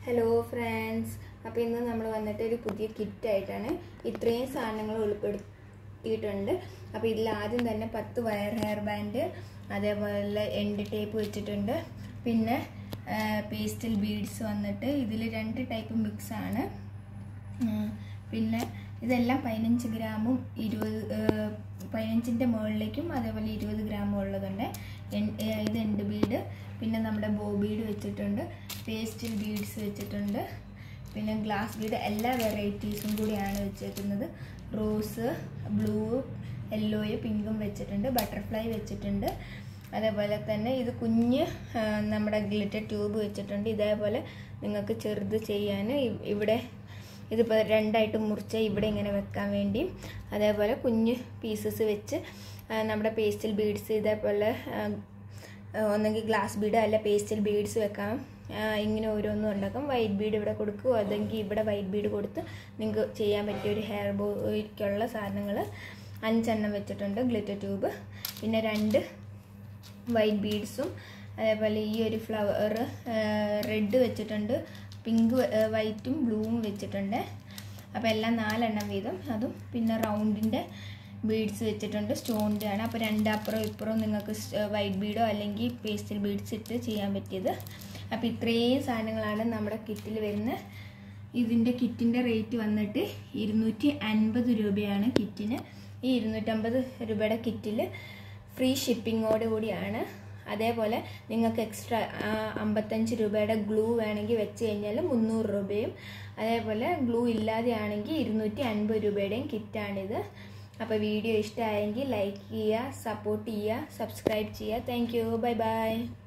hello friends അപ്പോൾ ഇന്ന് നമ്മൾ വന്നിട്ട് ഒരു പുതിയ കിറ്റായിട്ടാണ് ഇത്രയും സാധനങ്ങൾ ഉൾപ്പെടുത്തിയിട്ടുണ്ട് അപ്പോൾ ഇതിൽ ആദ്യം തന്നെ പത്ത് വയർ ഹെയർ ബാൻഡ് അതേപോലെ എൻഡ് ടേപ്പ് വെച്ചിട്ടുണ്ട് പിന്നെ പേസ്റ്റൽ ബീഡ്സ് വന്നിട്ട് ഇതിൽ രണ്ട് ടൈപ്പ് മിക്സ് ആണ് ഉം, പിന്നെ ഇതെല്ലാം പതിനഞ്ച് ഗ്രാമും ഇരുപത് ഏഹ്, പതിനഞ്ചിൻ്റെ മുകളിലേക്കും അതേപോലെ ഇരുപത് ഗ്രാമും ഉള്ളതുണ്ട് എൻ- ഏഹ്, ഇത് എൻഡ് ബീഡ് പിന്നെ നമ്മുടെ ബോ ബീഡ് വെച്ചിട്ടുണ്ട് പേസ്റ്റൽ ബീഡ്സ് വെച്ചിട്ടുണ്ട് പിന്നെ ഗ്ലാസ് ബീഡ് എല്ലാ വെറൈറ്റീസും കൂടിയാണ് വെച്ചേക്കുന്നത് റോസ് ബ്ലൂ യെല്ലോയും പിങ്കും വെച്ചിട്ടുണ്ട് ബട്ടർഫ്ലൈ വെച്ചിട്ടുണ്ട് അതേപോലെ തന്നെ ഇത് കുഞ്ഞ് ആ, നമ്മുടെ ഗ്ലിറ്റർ ട്യൂബ് വെച്ചിട്ടുണ്ട് ഇതേപോലെ നിങ്ങൾക്ക് ചെറുത് ചെയ്യാൻ ഇ- ഇവിടെ ഇതിപ്പോൾ രണ്ടായിട്ട് മുറിച്ച് ഇവിടെ ഇങ്ങനെ വെക്കാൻ വേണ്ടി അതേപോലെ കുഞ്ഞ് പീസസ് വെച്ച് ആ, നമ്മുടെ പേസ്റ്റൽ ബീഡ്സ് ഇതേപോലെ ആ, ആ, ഒന്നെങ്കിൽ ഗ്ലാസ് ബീഡ് അല്ല പേസ്റ്റൽ ബീഡ്സ് വെക്കാം ആ, ഇങ്ങനെ ഓരോന്നും ഉണ്ടാക്കാം വൈറ്റ് ബീഡ് ഇവിടെ കൊടുക്കും അതെങ്കിൽ ഇവിടെ വൈറ്റ് ബീഡ് കൊടുത്ത് നിങ്ങൾക്ക് ചെയ്യാൻ പറ്റിയ ഒരു ഹെയർ ബോയ്ക്കുള്ള സാധനങ്ങൾ അഞ്ചെണ്ണം വെച്ചിട്ടുണ്ട് ഗ്ലിറ്റർ ട്യൂബ് പിന്നെ രണ്ട് വൈറ്റ് ബീഡ്സും അതേപോലെ ഈ ഒരു ഫ്ലവർ റെഡ് വെച്ചിട്ടുണ്ട് പിങ്ക് വൈറ്റും ബ്ലൂവും വെച്ചിട്ടുണ്ട് അപ്പോൾ എല്ലാം നാലെണ്ണം വീതം അതും പിന്നെ റൗണ്ടിൻ്റെ ബീഡ്സ് വെച്ചിട്ടുണ്ട് സ്റ്റോണിൻ്റെ ആണ് അപ്പോൾ രണ്ടപ്പുറം ഇപ്പുറം നിങ്ങൾക്ക് വൈറ്റ് ബീഡോ അല്ലെങ്കിൽ പേസ്റ്റൽ ബീഡ്സ് ഇട്ട് ചെയ്യാൻ പറ്റിയത് അപ്പോൾ ഇത്രയും സാധനങ്ങളാണ് നമ്മുടെ കിറ്റിൽ വരുന്നത് ഇതിൻ്റെ കിറ്റിൻ്റെ റേറ്റ് വന്നിട്ട് ഇരുന്നൂറ്റി അൻപത് രൂപയാണ് കിറ്റിന് ഈ ഇരുന്നൂറ്റമ്പത് രൂപയുടെ കിറ്റിൽ ഫ്രീ ഷിപ്പിങ്ങോട് കൂടിയാണ് അതേപോലെ നിങ്ങൾക്ക് എക്സ്ട്രാ അമ്പത്തഞ്ച് രൂപയുടെ ഗ്ലൂ വേണമെങ്കിൽ വെച്ച് കഴിഞ്ഞാൽ മുന്നൂറ് രൂപയും അതേപോലെ ഗ്ലൂ ഇല്ലാതെ ആണെങ്കിൽ ഇരുന്നൂറ്റി അൻപത് രൂപയുടെയും കിറ്റാണിത് അപ്പോൾ വീഡിയോ ഇഷ്ടമായെങ്കിൽ ലൈക്ക് ചെയ്യുക സപ്പോർട്ട് ചെയ്യുക സബ്സ്ക്രൈബ് ചെയ്യുക താങ്ക് യു ബൈ ബൈ